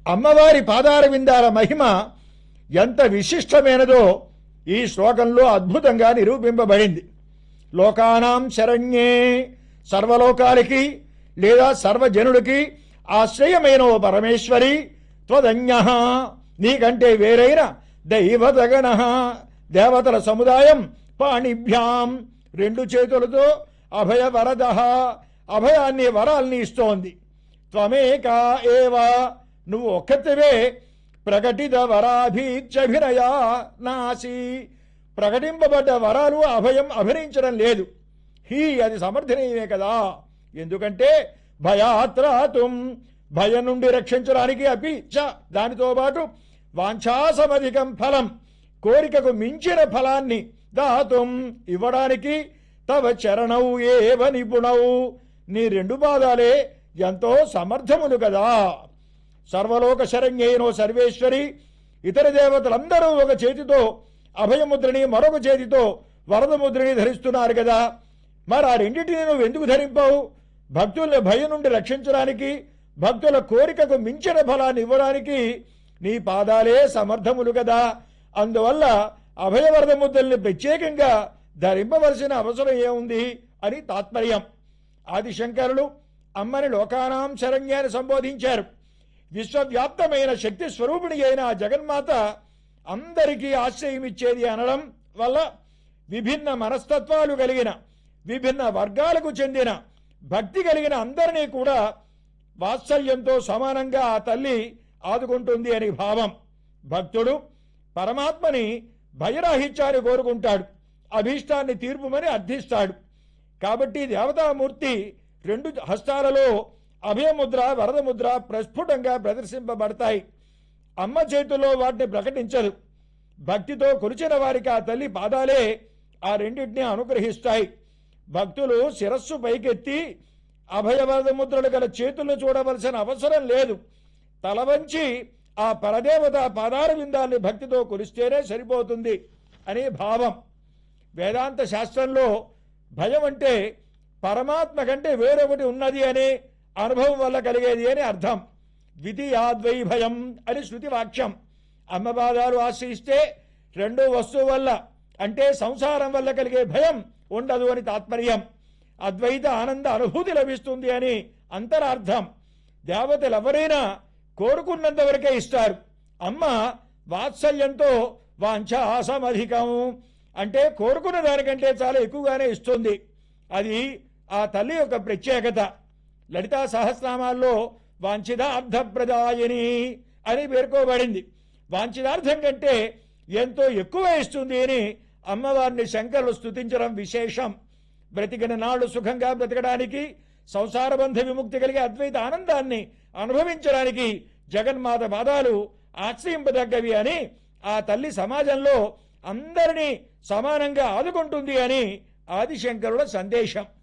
అమ్మవారి పాదార విందాల మహిమ ఎంత విశిష్టమైనదో ఈ శ్లోకంలో అద్భుతంగా నిరూపింపబడింది లోకానాం శరణ్యే సర్వలోకాలకి లేదా సర్వజనుడికి ఆశ్రయమైన ఓ పరమేశ్వరి త్వదన్య నీకంటే వేరైన దైవతగణ దేవతల సముదాయం పాణిభ్యాం రెండు చేతులతో అభయ వరద అభయాన్ని వరాల్ని ఇస్తోంది త్వమేక ఏవా నువ్వు ఒక్కతివే ప్రకటిత వరాభీక్షభినయా నాసి ప్రకటింపబడ్డ వరాలు అభయం అభినయించడం లేదు హీ అది సమర్థనీయమే కదా ఎందుకంటే భయాత్రాతుం భయం నుండి రక్షించడానికి అపి చ దానితో పాటు వాంఛాసమధికం ఫలం కోరికకు మించిన ఫలాన్ని దాతుం ఇవ్వడానికి తవ చరణవు ఏవ నిపుణవు నీ రెండు పాదాలే ఎంతో సమర్థములు కదా సర్వలోక శరణ్యేనో సర్వేశ్వరి ఇతర దేవతలందరూ ఒక చేతితో అభయముద్రని మరొక చేతితో వరద ముద్రని ధరిస్తున్నారు కదా మరి ఆ రెండింటిని నువ్వు ఎందుకు ధరింపావు భక్తుల్ని భయం నుండి రక్షించడానికి భక్తుల కోరికకు మించిన ఫలాన్ని ఇవ్వడానికి నీ పాదాలే సమర్థములు కదా అందువల్ల అభయవరద ముద్రల్ని ప్రత్యేకంగా ధరింపవలసిన అవసరం ఏముంది అని తాత్పర్యం ఆదిశంకరులు అమ్మని లోకానాం శరణ్యాన్ని సంబోధించారు విశ్వవ్యాప్తమైన శక్తి స్వరూపిణి అయిన ఆ జగన్మాత అందరికీ ఆశ్రయం ఇచ్చేది అనడం వల్ల విభిన్న మనస్తత్వాలు కలిగిన విభిన్న వర్గాలకు చెందిన భక్తి కలిగిన అందరినీ కూడా వాత్సల్యంతో సమానంగా ఆ తల్లి ఆదుకుంటుంది అని భావం భక్తుడు పరమాత్మని భయరాహిత్యాన్ని కోరుకుంటాడు అభీష్టాన్ని తీర్పుమని అర్థిస్తాడు కాబట్టి దేవతామూర్తి రెండు హస్తాలలో అభయముద్ర వరదముద్ర ప్రస్ఫుటంగా ప్రదర్శింపబడతాయి అమ్మ చేతిలో వాటిని ప్రకటించదు భక్తితో కొలిచిన వారికి ఆ తల్లి పాదాలే ఆ రెండింటిని అనుగ్రహిస్తాయి భక్తులు శిరస్సు పైకెత్తి అభయవరద ముద్రలు గల చేతులను చూడవలసిన అవసరం లేదు తల వంచి ఆ పరదేవత పాదార విందాన్ని భక్తితో కొలిస్తేనే సరిపోతుంది అనే భావం వేదాంత శాస్త్రంలో భయం అంటే పరమాత్మ కంటే వేరొకటి ఉన్నది అనే అనుభవం వల్ల కలిగేది అని అర్థం ద్వితీయాద్వై భయం అని శృతి వాక్యం అమ్మపాదాలు ఆశ్రయిస్తే రెండో వస్తువు వల్ల అంటే సంసారం వల్ల కలిగే భయం ఉండదు అని తాత్పర్యం అద్వైత ఆనంద అనుభూతి లభిస్తుంది అని అంతరార్థం దేవతలు ఎవరైనా కోరుకున్నంత వరకే ఇస్తారు అమ్మ వాత్సల్యంతో వాంఛాసమధికం అంటే కోరుకున్న దానికంటే చాలా ఎక్కువగానే ఇస్తుంది అది ఆ తల్లి యొక్క ప్రత్యేకత లలితా సహస్రనామాల్లో వాంఛితార్థప్రదాయని అని పేర్కోబడింది వాంఛితార్థం కంటే ఎంతో ఎక్కువ ఇస్తుంది అని అమ్మవారిని శంకరులు స్తుతించడం విశేషం బ్రతికిన నాళ్ళు సుఖంగా బ్రతకడానికి సంసార బంధ విముక్తి కలిగే అద్వైత ఆనందాన్ని అనుభవించడానికి జగన్మాత పాదాలు ఆశ్రయింపదగ్గవి అని ఆ తల్లి సమాజంలో అందరినీ సమానంగా ఆదుకుంటుంది అని ఆదిశంకరుల సందేశం